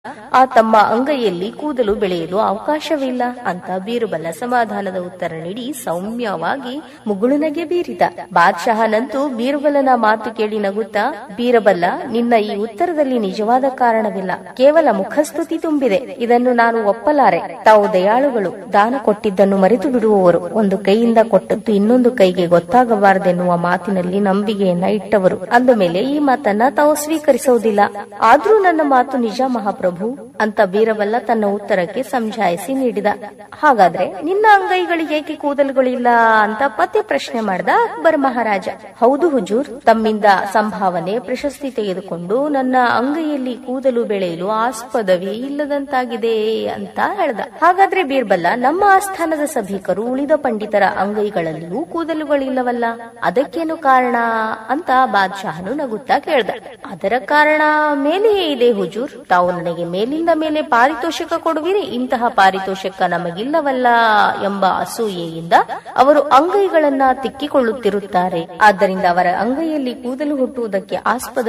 ಆ ತಮ್ಮ ಅಂಗೈಯಲ್ಲಿ ಕೂದಲು ಬೆಳೆಯಲು ಅವಕಾಶವಿಲ್ಲ ಅಂತ ಬೀರುಬಲ್ಲ ಸಮಾಧಾನದ ಉತ್ತರ ನೀಡಿ ಸೌಮ್ಯವಾಗಿ ಮುಗುಳುನಗೆ ಬೀರಿದ ಬಾದ್ಶಾಹನಂತೂ ಬೀರುಬಲ್ಲನ ಮಾತು ಕೇಳಿ ನಗುತ್ತಾ ಬೀರಬಲ್ಲ ನಿನ್ನ ಈ ಉತ್ತರದಲ್ಲಿ ನಿಜವಾದ ಕಾರಣವಿಲ್ಲ ಕೇವಲ ಮುಖಸ್ತುತಿ ತುಂಬಿದೆ ಇದನ್ನು ನಾನು ಒಪ್ಪಲಾರೆ ತಾವು ದಯಾಳುಗಳು ದಾನ ಕೊಟ್ಟಿದ್ದನ್ನು ಮರೆತು ಬಿಡುವವರು ಒಂದು ಕೈಯಿಂದ ಕೊಟ್ಟದ್ದು ಇನ್ನೊಂದು ಕೈಗೆ ಗೊತ್ತಾಗಬಾರದೆನ್ನುವ ಮಾತಿನಲ್ಲಿ ನಂಬಿಕೆಯನ್ನ ಇಟ್ಟವರು ಅಂದ ಮೇಲೆ ಈ ಮಾತನ್ನ ತಾವು ಸ್ವೀಕರಿಸುವುದಿಲ್ಲ ಆದ್ರೂ ನನ್ನ ಮಾತು ನಿಜ ಮಹಾಪ್ರಭು ಅಂತ ಬೀರಬಲ್ಲ ತನ್ನ ಉತ್ತರಕ್ಕೆ ಸಮಜಾಯಿಸಿ ನೀಡಿದ ಹಾಗಾದ್ರೆ ನಿನ್ನ ಅಂಗೈಗಳಿಗೆ ಏಕೆ ಕೂದಲುಗಳಿಲ್ಲ ಅಂತ ಪತಿ ಪ್ರಶ್ನೆ ಮಾಡಿದ ಅಕ್ಬರ್ ಮಹಾರಾಜ ಹೌದು ಹುಜೂರ್ ತಮ್ಮಿಂದ ಸಂಭಾವನೆ ಪ್ರಶಸ್ತಿ ತೆಗೆದುಕೊಂಡು ನನ್ನ ಅಂಗೈಯಲ್ಲಿ ಕೂದಲು ಬೆಳೆಯಲು ಆಸ್ಪದವೇ ಇಲ್ಲದಂತಾಗಿದೆ ಅಂತ ಹೇಳ್ದ ಹಾಗಾದ್ರೆ ಬೀರ್ಬಲ್ಲ ನಮ್ಮ ಆಸ್ಥಾನದ ಸಭಿಕರು ಉಳಿದ ಪಂಡಿತರ ಅಂಗೈಗಳಲ್ಲಿಯೂ ಕೂದಲುಗಳಿಲ್ಲವಲ್ಲ ಅದಕ್ಕೇನು ಕಾರಣ ಅಂತ ಬಾದ್ಶಾಹನು ನಗುತ್ತಾ ಕೇಳ್ದ ಅದರ ಕಾರಣ ಮೇಲೆಯೇ ಇದೆ ಹುಜೂರ್ ತಾವು ನನಗೆ ಮೇಲಿಂದ ಮೇಲೆ ಪಾರಿತೋಷಕ ಕೊಡುವಿರಿ ಇಂತಹ ಪಾರಿತೋಷಕ ನಮಗಿಲ್ಲವಲ್ಲ ಎಂಬ ಅಸೂಯೆಯಿಂದ ಅವರು ಅಂಗೈಗಳನ್ನ ತಿಕ್ಕಿಕೊಳ್ಳುತ್ತಿರುತ್ತಾರೆ ಆದ್ದರಿಂದ ಅವರ ಅಂಗೈಯಲ್ಲಿ ಕೂದಲು ಹುಟ್ಟುವುದಕ್ಕೆ ಆಸ್ಪದ